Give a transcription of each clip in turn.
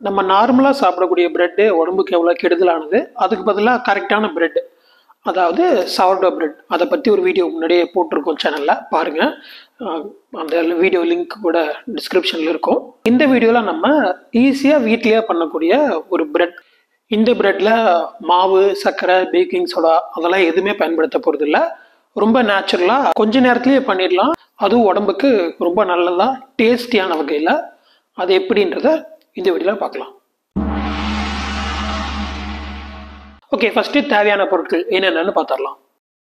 நம்ம நார்மலாக சாப்பிடக்கூடிய பிரெட்டு உடம்புக்கு எவ்வளோ கெடுதலானது அதுக்கு பதிலாக கரெக்டான பிரெட் அதாவது சவர்டோ பிரெட் அதை பற்றி ஒரு வீடியோ முன்னாடியே போட்டிருக்கோம் சேனலில் பாருங்கள் அந்த வீடியோ லிங்க் கூட டிஸ்கிரிப்ஷனில் இருக்கும் இந்த வீடியோவில் நம்ம ஈஸியாக வீட்லேயே பண்ணக்கூடிய ஒரு பிரெட் இந்த பிரெட்டில் மாவு சர்க்கரை பேக்கிங் சோடா அதெல்லாம் எதுவுமே பயன்படுத்த போகிறதில்ல ரொம்ப நேச்சுரலாக கொஞ்ச நேரத்துலேயே பண்ணிடலாம் அதுவும் உடம்புக்கு ரொம்ப நல்லதாக டேஸ்டியான வகையில் அது எப்படின்றத இந்த வீடியோவில் பார்க்கலாம் ஓகே ஃபஸ்ட்டு தேவையான பொருட்கள் என்னென்னு பார்த்துடலாம்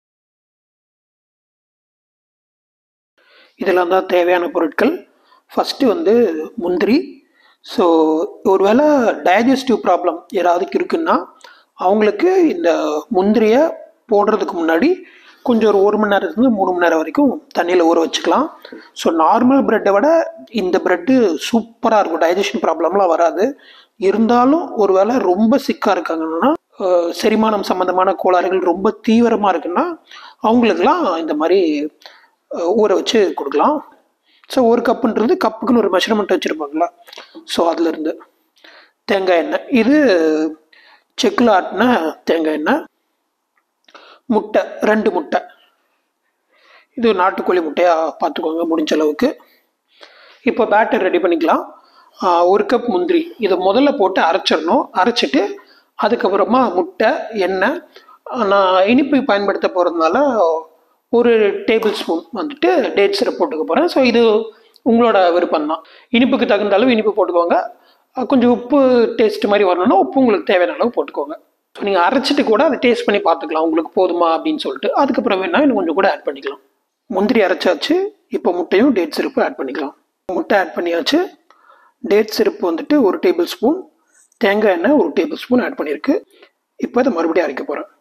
இதெல்லாம் தான் தேவையான பொருட்கள் ஃபஸ்ட்டு வந்து முந்திரி ஸோ ஒருவேளை டைஜஸ்டிவ் ப்ராப்ளம் யாராவதுக்கு இருக்குன்னா அவங்களுக்கு இந்த முந்திரியை போடுறதுக்கு முன்னாடி கொஞ்சம் ஒரு ஒரு மணி நேரத்துலேருந்து மூணு மணி நேரம் வரைக்கும் தண்ணியில் ஊற வச்சுக்கலாம் ஸோ நார்மல் ப்ரெட்டை விட இந்த ப்ரெட்டு சூப்பராக இருக்கும் டைஜஷன் ப்ராப்ளம்லாம் வராது இருந்தாலும் ஒருவேளை ரொம்ப சிக்காக இருக்காங்கன்னா செரிமானம் சம்மந்தமான கோளாறுகள் ரொம்ப தீவிரமாக இருக்குன்னா அவங்களுக்கெல்லாம் இந்த மாதிரி ஊற வச்சு கொடுக்கலாம் ஸோ ஒரு கப்புன்றது கப்புக்குன்னு ஒரு மெஷர்மெண்ட் வச்சுருப்பாங்களா ஸோ அதுலேருந்து தேங்காய் எண்ணெய் இது செக்கில் ஆட்டின தேங்காய் எண்ணெய் முட்டை ரெண்டு முட்டை இது நாட்டுக்கோழி முட்டையாக பார்த்துக்கோங்க முடிஞ்ச அளவுக்கு இப்போ பேட்டர் ரெடி பண்ணிக்கலாம் ஒரு கப் முந்திரி இதை முதல்ல போட்டு அரைச்சிடணும் அரைச்சிட்டு அதுக்கப்புறமா முட்டை எண்ணெய் நான் இனிப்பு பயன்படுத்த போகிறதுனால ஒரு டேபிள் ஸ்பூன் வந்துட்டு டேட் சிரப் போட்டுக்க போகிறேன் ஸோ இது உங்களோட விருப்பம் தான் இனிப்புக்கு தகுந்த அளவு இனிப்பு போட்டுக்கோங்க கொஞ்சம் உப்பு டேஸ்ட் மாதிரி வரணும்னா உப்பு உங்களுக்கு தேவையான அளவு போட்டுக்கோங்க ஸோ நீங்கள் அரைச்சிட்டு கூட அதை டேஸ்ட் பண்ணி பார்த்துக்கலாம் உங்களுக்கு போதுமா அப்படின்னு சொல்லிட்டு அதுக்கப்புறம் வேணால் இன்னும் கொஞ்சம் கூட ஆட் பண்ணிக்கலாம் முந்திரி அரைச்சாச்சு இப்போ முட்டையும் டேட் சிரப்பு ஆட் பண்ணிக்கலாம் முட்டை ஆட் பண்ணியாச்சு டேட் சிரப்பு வந்துட்டு ஒரு டேபிள் ஸ்பூன் தேங்காய் எண்ணெய் ஒரு டேபிள் ஸ்பூன் ஆட் பண்ணியிருக்கு இப்போ அதை மறுபடியும் அரைக்க போகிறேன்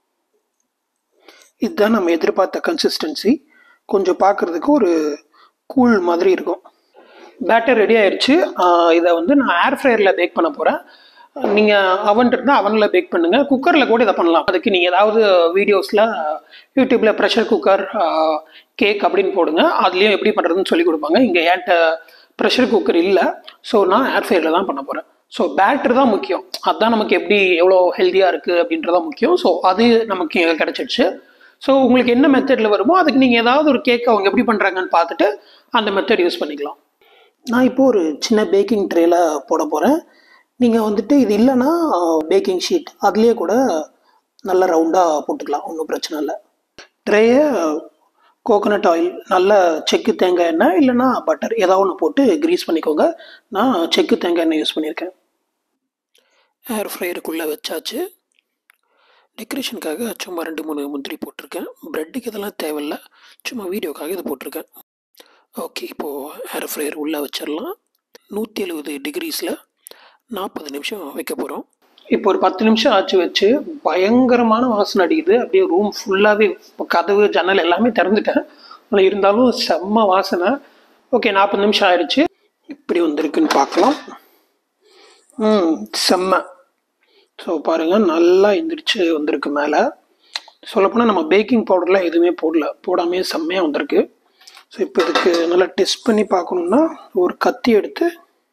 இதுதான் நம்ம எதிர்பார்த்த கன்சிஸ்டன்சி கொஞ்சம் பார்க்குறதுக்கு ஒரு கூழ் மாதிரி இருக்கும் பேட்டர் ரெடி ஆயிடுச்சு இதை வந்து நான் ஏர் ஃப்ரையரில் பேக் பண்ண போகிறேன் நீங்கள் அவன் இருந்தால் அவனில் பேக் பண்ணுங்கள் குக்கரில் கூட இதை பண்ணலாம் அதுக்கு நீங்கள் ஏதாவது வீடியோஸில் யூடியூப்பில் ப்ரெஷர் குக்கர் கேக் அப்படின்னு போடுங்க அதுலேயும் எப்படி பண்ணுறதுன்னு சொல்லி கொடுப்பாங்க இங்கே ஏன்ட்ட ப்ரெஷர் குக்கர் இல்லை ஸோ நான் ஏர் ஃப்ரையரில் தான் பண்ண போகிறேன் ஸோ பேட்ரு தான் முக்கியம் அதுதான் நமக்கு எப்படி எவ்வளோ ஹெல்த்தியாக இருக்குது அப்படின்றதான் முக்கியம் ஸோ அது நமக்கு கிடச்சிடுச்சு ஸோ உங்களுக்கு என்ன மெத்தடில் வருமோ அதுக்கு நீங்கள் ஏதாவது ஒரு கேக் அவங்க எப்படி பண்ணுறாங்கன்னு பார்த்துட்டு அந்த மெத்தட் யூஸ் பண்ணிக்கலாம் நான் இப்போது ஒரு சின்ன பேக்கிங் ட்ரேயில் போட போகிறேன் நீங்கள் வந்துட்டு இது இல்லைன்னா பேக்கிங் ஷீட் அதுலேயே கூட நல்ல ரவுண்டாக போட்டுக்கலாம் ஒன்றும் பிரச்சனை இல்லை ட்ரேயை கோகோனட் ஆயில் நல்ல செக்கு தேங்காய் எண்ணெய் இல்லைன்னா பட்டர் ஏதாவது ஒன்று போட்டு க்ரீஸ் பண்ணிக்கோங்க நான் செக்கு தேங்காய் எண்ணெய் யூஸ் பண்ணியிருக்கேன் ஏர் ஃப்ரையருக்குள்ளே வச்சாச்சு டெக்கரேஷனுக்காக சும்மா ரெண்டு மூணு முந்திரி போட்டிருக்கேன் ப்ரெட்டுக்கு இதெல்லாம் தேவையில்ல சும்மா வீடியோக்காக இது போட்டிருக்கேன் ஓகே இப்போது ஏர் ஃப்ரையர் உள்ளே வச்சிடலாம் நூற்றி எழுபது டிகிரிஸில் நாற்பது நிமிஷம் வைக்க போகிறோம் இப்போ ஒரு பத்து நிமிஷம் ஆச்சு வச்சு பயங்கரமான வாசனை அடிக்குது அப்படியே ரூம் ஃபுல்லாகவே இப்போ கதவு ஜன்னல் எல்லாமே திறந்துட்டேன் ஆனால் இருந்தாலும் செம்ம வாசனை ஓகே நாற்பது நிமிஷம் ஆயிடுச்சு இப்படி வந்திருக்குன்னு பார்க்கலாம் ம் செம்ம ஸோ பாருங்கள் நல்லா எந்திரிச்சு வந்திருக்கு மேலே சொல்லப்போனால் நம்ம பேக்கிங் பவுடர்லாம் எதுவுமே போடல போடாமே செம்மையாக வந்திருக்கு ஸோ இப்போ இதுக்கு நல்லா டெஸ்ட் பண்ணி பார்க்கணுன்னா ஒரு கத்தி எடுத்து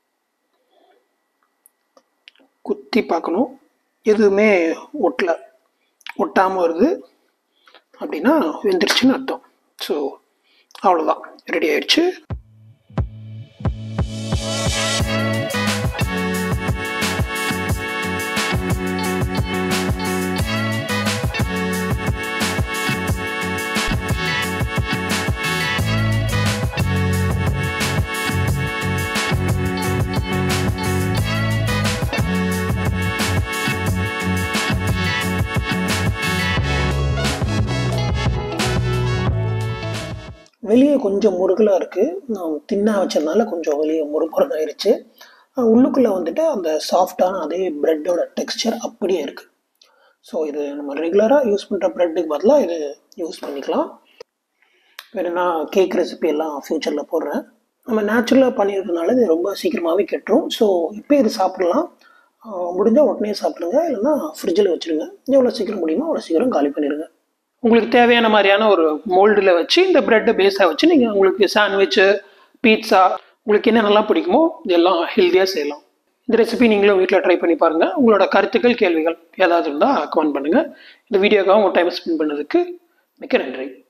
குத்தி பார்க்கணும் எதுவுமே ஒட்டலை ஒட்டாமல் வருது அப்படின்னா வெந்துருச்சுன்னு அர்த்தம் ஸோ அவ்வளோதான் ரெடி ஆயிடுச்சு வெளியே கொஞ்சம் முருகலாக இருக்குது நான் தின்னா வச்சதுனால கொஞ்சம் வெளியே முறுமுறுன்னு ஆயிடுச்சு உள்ளுக்குள்ளே வந்துட்டு அந்த சாஃப்டான அதே ப்ரெட்டோட டெக்ஸ்சர் அப்படியே இருக்குது ஸோ இது நம்ம ரெகுலராக யூஸ் பண்ணுற ப்ரெட்டுக்கு பதிலாக இது யூஸ் பண்ணிக்கலாம் வேறு நான் கேக் ரெசிபி எல்லாம் ஃப்யூச்சரில் போடுறேன் நம்ம நேச்சுரலாக பண்ணியிருக்கனால இது ரொம்ப சீக்கிரமாகவே கெட்டுரும் ஸோ இப்போ இது சாப்பிடலாம் முடிஞ்சால் உடனே சாப்பிடுங்க இல்லைன்னா ஃப்ரிட்ஜில் வச்சுருங்க எவ்வளோ சீக்கிரம் முடியுமோ அவ்வளோ சீக்கிரம் காலி பண்ணிடுங்க உங்களுக்கு தேவையான மாதிரியான ஒரு மோல்டில் வச்சு இந்த ப்ரெட்டை பேஸாக வச்சு நீங்கள் உங்களுக்கு சாண்ட்விட்சு பீட்சா உங்களுக்கு என்னென்னலாம் பிடிக்குமோ இதெல்லாம் ஹெல்த்தியாக செய்யலாம் இந்த ரெசிபி நீங்களும் வீட்டில் ட்ரை பண்ணி பாருங்கள் உங்களோட கருத்துக்கள் கேள்விகள் ஏதாவது இருந்தால் கமெண்ட் பண்ணுங்கள் இந்த வீடியோக்காக உங்கள் டைம் ஸ்பெண்ட் பண்ணதுக்கு மிக்க நன்றி